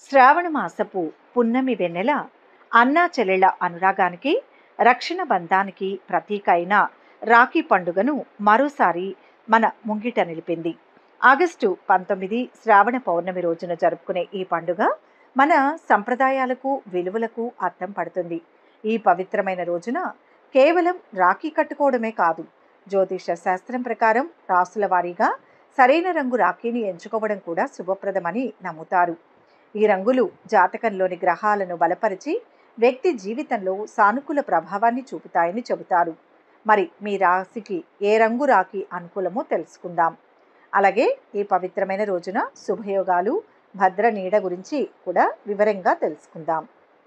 శ్రావణ మాసపు పున్నమి వెన్నెల అన్నా చెల్లెళ్ళ అనురాగానికి రక్షణ బంధానికి ప్రతీక అయిన రాఖీ పండుగను మరోసారి మన ముంగిట నిలిపింది ఆగస్టు పంతొమ్మిది శ్రావణ పౌర్ణమి రోజున జరుపుకునే ఈ పండుగ మన సంప్రదాయాలకు విలువలకు అర్థం పడుతుంది ఈ పవిత్రమైన రోజున కేవలం రాఖీ కట్టుకోవడమే కాదు జ్యోతిష శాస్త్రం ప్రకారం రాసుల వారీగా సరైన రంగు రాఖీని ఎంచుకోవడం కూడా శుభప్రదమని నమ్ముతారు ఈ రంగులు జాతకంలోని గ్రహాలను బలపరిచి వ్యక్తి జీవితంలో సానుకూల ప్రభావాన్ని చూపుతాయని చెబుతారు మరి మీ రాశికి ఏ రంగు రాఖీ అనుకూలమో తెలుసుకుందాం అలాగే ఈ పవిత్రమైన రోజున శుభయోగాలు భద్ర నీడ గురించి కూడా వివరంగా తెలుసుకుందాం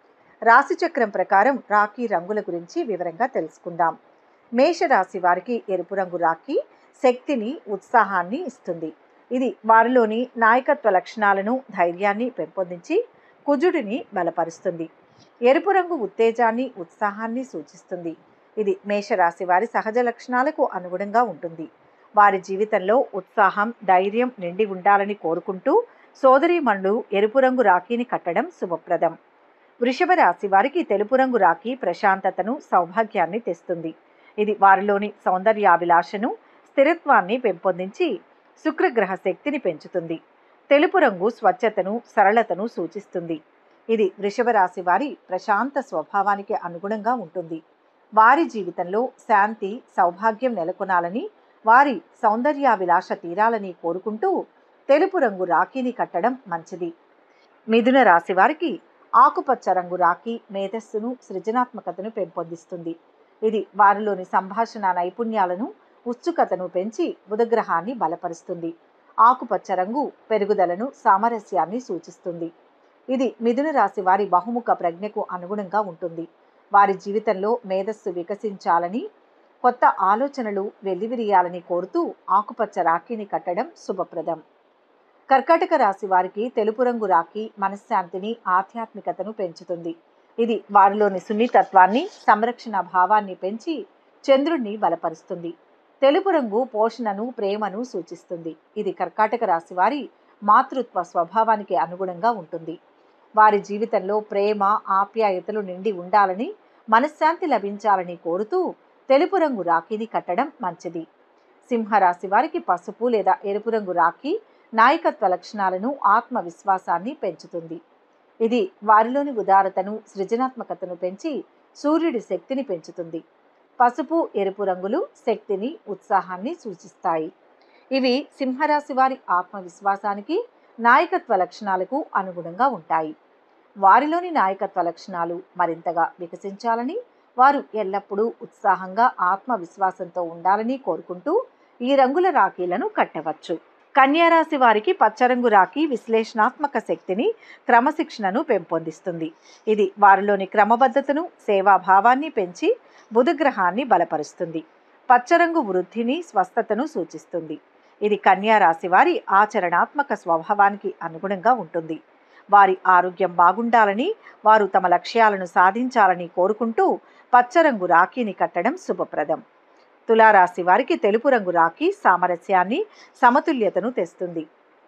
రాశి చక్రం ప్రకారం రాఖీ రంగుల గురించి వివరంగా తెలుసుకుందాం మేషరాశి వారికి ఎరుపు రంగు రాఖీ శక్తిని ఉత్సాహాన్ని ఇస్తుంది ఇది వారిలోని నాయకత్వ లక్షణాలను ధైర్యాన్ని పెంపొందించి కుజుడిని బలపరుస్తుంది ఎరుపు రంగు ఉత్తేజాన్ని ఉత్సాహాన్ని సూచిస్తుంది ఇది మేషరాశి వారి సహజ లక్షణాలకు అనుగుణంగా ఉంటుంది వారి జీవితంలో ఉత్సాహం ధైర్యం నిండి ఉండాలని కోరుకుంటూ సోదరీమణులు ఎరుపు రంగు రాఖీని కట్టడం శుభప్రదం వృషభ రాశి వారికి తెలుపు రంగు రాఖీ ప్రశాంతతను సౌభాగ్యాన్ని తెస్తుంది ఇది వారిలోని సౌందర్యాభిలాషను స్థిరత్వాన్ని పెంపొందించి శుక్రగ్రహ శక్తిని పెంచుతుంది తెలుపు రంగు స్వచ్ఛతను సరళతను సూచిస్తుంది ఇది వృషభ రాశి వారి ప్రశాంత స్వభావానికి అనుగుణంగా ఉంటుంది వారి జీవితంలో శాంతి సౌభాగ్యం నెలకొనాలని వారి సౌందర్యాభిలాష తీరాలని కోరుకుంటూ తెలుపు రంగు రాఖీని కట్టడం మంచిది మిథున రాశి వారికి ఆకుపచ్చ రంగు రాఖీ మేధస్సును సృజనాత్మకతను పెంపొందిస్తుంది ఇది వారిలోని సంభాషణ నైపుణ్యాలను ఉత్సుకతను పెంచి బుధగ్రహాన్ని బలపరుస్తుంది ఆకుపచ్చ రంగు పెరుగుదలను సామరస్యాన్ని సూచిస్తుంది ఇది మిథున రాశి వారి బహుముఖ ప్రజ్ఞకు అనుగుణంగా ఉంటుంది వారి జీవితంలో మేధస్సు వికసించాలని కొత్త ఆలోచనలు వెల్లివిరియాలని కోరుతూ ఆకుపచ్చ రాఖీని కట్టడం శుభప్రదం కర్కాటక రాశి వారికి తెలుపు రంగు రాఖీ మనశ్శాంతిని ఆధ్యాత్మికతను పెంచుతుంది ఇది వారిలోని సున్నితత్వాన్ని సంరక్షణ భావాన్ని పెంచి చంద్రుణ్ణి బలపరుస్తుంది తెలుపు రంగు పోషణను ప్రేమను సూచిస్తుంది ఇది కర్కాటక రాశి వారి మాతృత్వ స్వభావానికి అనుగుణంగా ఉంటుంది వారి జీవితంలో ప్రేమ ఆప్యాయతలు నిండి ఉండాలని మనశ్శాంతి లభించాలని కోరుతూ తెలుపు రంగు రాఖీని కట్టడం మంచిది సింహరాశి వారికి పసుపు లేదా ఎరుపు రంగు రాఖీ నాయకత్వ లక్షణాలను ఆత్మవిశ్వాసాన్ని పెంచుతుంది ఇది వారిలోని ఉదారతను సృజనాత్మకతను పెంచి సూర్యుడి శక్తిని పెంచుతుంది పసుపు ఎరుపు రంగులు శక్తిని ఉత్సాహాన్ని సూచిస్తాయి ఇవి సింహరాశి వారి ఆత్మవిశ్వాసానికి నాయకత్వ లక్షణాలకు అనుగుణంగా ఉంటాయి వారిలోని నాయకత్వ లక్షణాలు మరింతగా వికసించాలని వారు ఎల్లప్పుడూ ఉత్సాహంగా ఆత్మవిశ్వాసంతో ఉండాలని కోరుకుంటూ ఈ రంగుల రాఖీలను కట్టవచ్చు కన్యారాశి వారికి పచ్చరంగు రాఖీ విశ్లేషణాత్మక శక్తిని క్రమశిక్షణను పెంపొందిస్తుంది ఇది వారిలోని క్రమబద్ధతను సేవాభావాన్ని పెంచి బుధగ్రహాన్ని బలపరుస్తుంది పచ్చరంగు వృద్ధిని స్వస్థతను సూచిస్తుంది ఇది కన్యా రాశి వారి ఆచరణాత్మక స్వభావానికి అనుగుణంగా ఉంటుంది వారి ఆరోగ్యం బాగుండాలని వారు తమ లక్ష్యాలను సాధించాలని కోరుకుంటూ పచ్చరంగు రాఖీని కట్టడం శుభప్రదం తులారాశి వారికి తెలుపు రంగు రాఖీ సామరస్యాన్ని సమతుల్యతను తెస్తుంది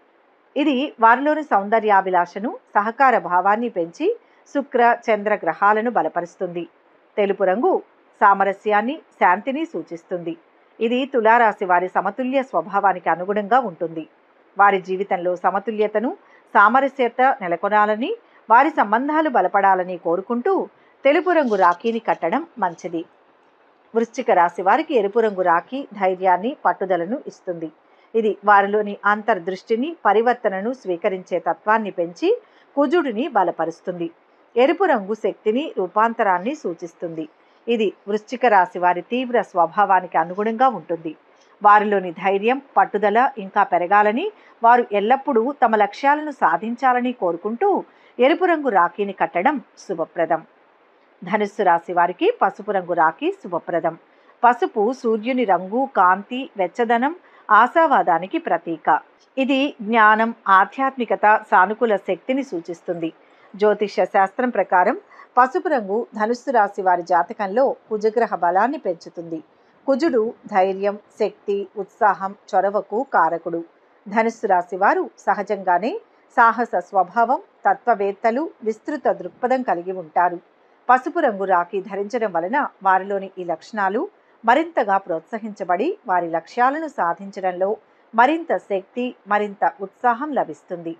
ఇది వారిలోని సౌందర్యాభిలాషను సహకార భావాన్ని పెంచి శుక్ర చంద్ర గ్రహాలను బలపరుస్తుంది తెలుపు రంగు సామరస్యాన్ని శాంతిని సూచిస్తుంది ఇది తులారాశి వారి సమతుల్య స్వభావానికి అనుగుణంగా ఉంటుంది వారి జీవితంలో సమతుల్యతను సామరస్యత నెలకొనాలని వారి సంబంధాలు బలపడాలని కోరుకుంటూ తెలుపు రంగు రాఖీని కట్టడం మంచిది వృశ్చిక రాశి వారికి ఎరుపు రంగు రాఖీ ధైర్యాన్ని పట్టుదలను ఇస్తుంది ఇది వారిలోని అంతర్దృష్టిని పరివర్తనను స్వీకరించే తత్వాన్ని పెంచి కుజుడిని బలపరుస్తుంది ఎరుపు రంగు శక్తిని రూపాంతరాన్ని సూచిస్తుంది ఇది వృశ్చిక రాశి వారి తీవ్ర స్వభావానికి అనుగుణంగా ఉంటుంది వారిలోని ధైర్యం పట్టుదల ఇంకా పెరగాలని వారు ఎల్లప్పుడూ తమ లక్ష్యాలను సాధించాలని కోరుకుంటూ ఎరుపు రంగు రాఖీని కట్టడం శుభప్రదం ధనుస్సు రాశి వారికి పసుపు రంగు రాఖీ శుభప్రదం పసుపు సూర్యుని రంగు కాంతి వెచ్చదనం ఆశావాదానికి ప్రతీక ఇది జ్ఞానం ఆధ్యాత్మికత సానుకూల శక్తిని సూచిస్తుంది జ్యోతిష్య శాస్త్రం ప్రకారం పసుపు రంగు ధనుస్సు రాశి వారి జాతకంలో కుజగ్రహ బలాన్ని పెంచుతుంది కుజుడు ధైర్యం శక్తి ఉత్సాహం చొరవకు కారకుడు ధనుస్సు రాశి వారు సహజంగానే సాహస స్వభావం తత్వవేత్తలు విస్తృత దృక్పథం కలిగి ఉంటారు పసుపు రంగు రాఖీ ధరించడం వలన వారిలోని ఈ లక్షణాలు మరింతగా ప్రోత్సహించబడి వారి లక్ష్యాలను సాధించడంలో మరింత శక్తి మరింత ఉత్సాహం లభిస్తుంది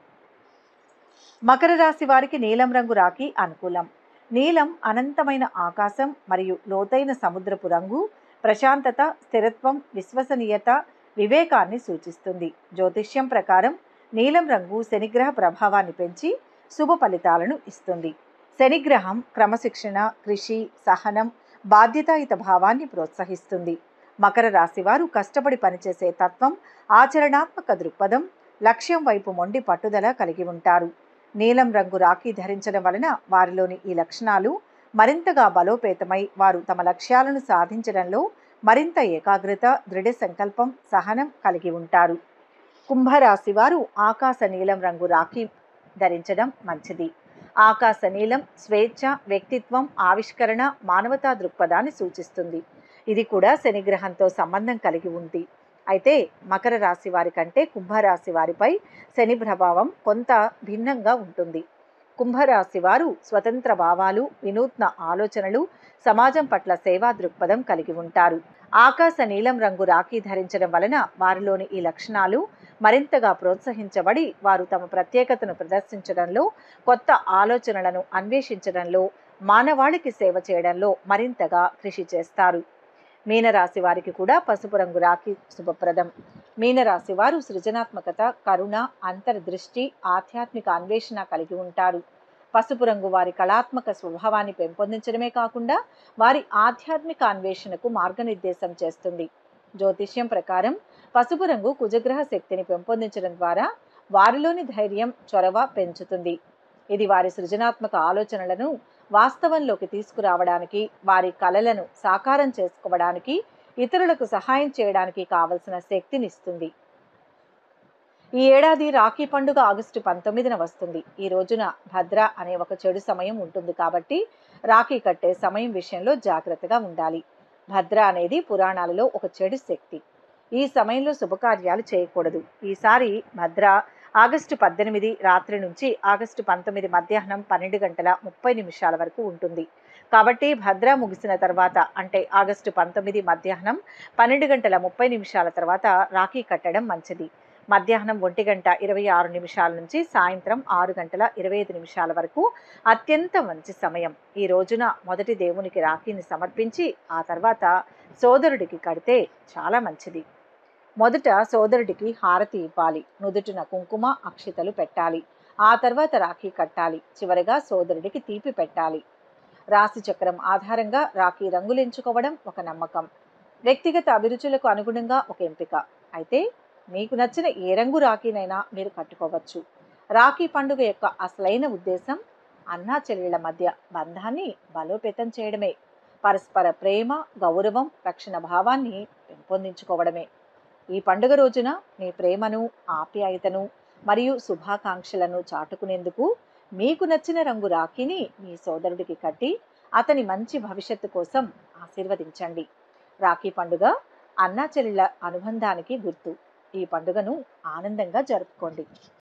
మకర రాశి వారికి నీలం రంగు రాఖీ అనుకూలం నీలం అనంతమైన ఆకాశం మరియు లోతైన సముద్రపు రంగు ప్రశాంతత స్థిరత్వం విశ్వసనీయత వివేకాన్ని సూచిస్తుంది జ్యోతిష్యం ప్రకారం నీలం రంగు శనిగ్రహ ప్రభావాన్ని పెంచి శుభ ఫలితాలను ఇస్తుంది శనిగ్రహం క్రమశిక్షణ కృషి సహనం బాధ్యతాయుత భావాన్ని ప్రోత్సహిస్తుంది మకర రాశి వారు కష్టపడి పనిచేసే తత్వం ఆచరణాత్మక దృక్పథం లక్ష్యం వైపు మొండి పట్టుదల కలిగి ఉంటారు నీలం రంగు రాఖీ ధరించడం వలన వారిలోని ఈ లక్షణాలు మరింతగా బలోపేతమై వారు తమ లక్ష్యాలను సాధించడంలో మరింత ఏకాగ్రత దృఢ సంకల్పం సహనం కలిగి ఉంటారు కుంభరాశి వారు ఆకాశ నీలం రంగు రాఖీ ధరించడం మంచిది ఆకాశ నీలం స్వేచ్ఛ వ్యక్తిత్వం ఆవిష్కరణ మానవతా దృక్పథాన్ని సూచిస్తుంది ఇది కూడా శనిగ్రహంతో సంబంధం కలిగి ఉంది అయితే మకర రాశి వారి కంటే కుంభరాశి వారిపై శని ప్రభావం కొంత భిన్నంగా ఉంటుంది కుంభరాశి వారు స్వతంత్ర భావాలు వినూత్న ఆలోచనలు సమాజం పట్ల సేవా దృక్పథం కలిగి ఉంటారు ఆకాశ నీలం రంగు రాఖీ ధరించడం వలన వారిలోని ఈ లక్షణాలు మరింతగా ప్రోత్సహించబడి వారు తమ ప్రత్యేకతను ప్రదర్శించడంలో కొత్త ఆలోచనలను అన్వేషించడంలో మానవాళికి సేవ చేయడంలో మరింతగా కృషి చేస్తారు మీనరాశి వారికి కూడా పసుపు రంగు రాఖీ శుభప్రదం మీనరాశి వారు సృజనాత్మకత కరుణ అంతర్దృష్టి ఆధ్యాత్మిక అన్వేషణ కలిగి ఉంటారు పసుపు రంగు వారి కళాత్మక స్వభావాన్ని పెంపొందించడమే కాకుండా వారి ఆధ్యాత్మిక అన్వేషణకు మార్గనిర్దేశం చేస్తుంది జ్యోతిష్యం ప్రకారం పసుపు రంగు కుజగ్రహ శక్తిని పెంపొందించడం ద్వారా వారిలోని ధైర్యం చొరవ పెంచుతుంది ఇది వారి సృజనాత్మక ఆలోచనలను వాస్తవంలోకి తీసుకురావడానికి వారి కలలను సాకారం చేసుకోవడానికి ఇతరులకు సహాయం చేయడానికి కావలసిన శక్తినిస్తుంది ఈ ఏడాది రాఖీ పండుగ ఆగస్టు పంతొమ్మిదిన వస్తుంది ఈ రోజున భద్ర అనే ఒక చెడు సమయం ఉంటుంది కాబట్టి రాఖీ కట్టే సమయం విషయంలో జాగ్రత్తగా ఉండాలి భద్ర అనేది పురాణాలలో ఒక చెడు శక్తి ఈ సమయంలో శుభకార్యాలు చేయకూడదు ఈసారి భద్ర ఆగస్టు పద్దెనిమిది రాత్రి నుంచి ఆగస్టు పంతొమ్మిది మధ్యాహ్నం పన్నెండు గంటల ముప్పై నిమిషాల వరకు ఉంటుంది కాబట్టి భద్ర ముగిసిన తర్వాత అంటే ఆగస్టు పంతొమ్మిది మధ్యాహ్నం పన్నెండు గంటల ముప్పై నిమిషాల తర్వాత రాఖీ కట్టడం మంచిది మధ్యాహ్నం ఒంటి గంట ఇరవై ఆరు నిమిషాల నుంచి సాయంత్రం ఆరు గంటల ఇరవై ఐదు నిమిషాల వరకు అత్యంత మంచి సమయం ఈ రోజున మొదటి దేవునికి రాఖీని సమర్పించి ఆ తర్వాత సోదరుడికి కడితే చాలా మంచిది మొదట సోదరుడికి హారతి ఇవ్వాలి నుదుటిన కుంకుమ అక్షితలు పెట్టాలి ఆ తర్వాత రాఖీ కట్టాలి చివరగా సోదరుడికి తీపి పెట్టాలి రాశి చక్రం ఆధారంగా రాఖీ రంగులు ఎంచుకోవడం ఒక నమ్మకం వ్యక్తిగత అభిరుచులకు అనుగుణంగా ఒక ఎంపిక అయితే మీకు నచ్చిన ఏ రంగు రాఖీనైనా మీరు కట్టుకోవచ్చు రాఖీ పండుగ యొక్క అసలైన ఉద్దేశం అన్నా చెల్లెళ్ల మధ్య బంధాన్ని బలోపేతం చేయడమే పరస్పర ప్రేమ గౌరవం రక్షణ భావాన్ని పెంపొందించుకోవడమే ఈ పండుగ రోజున మీ ప్రేమను ఆప్యాయతను మరియు శుభాకాంక్షలను చాటుకునేందుకు మీకు నచ్చిన రంగు రాఖీని మీ సోదరుడికి కట్టి అతని మంచి భవిష్యత్తు కోసం ఆశీర్వదించండి రాఖీ పండుగ అన్నా చెల్లెళ్ళ అనుబంధానికి గుర్తు ఈ పండుగను ఆనందంగా జరుపుకోండి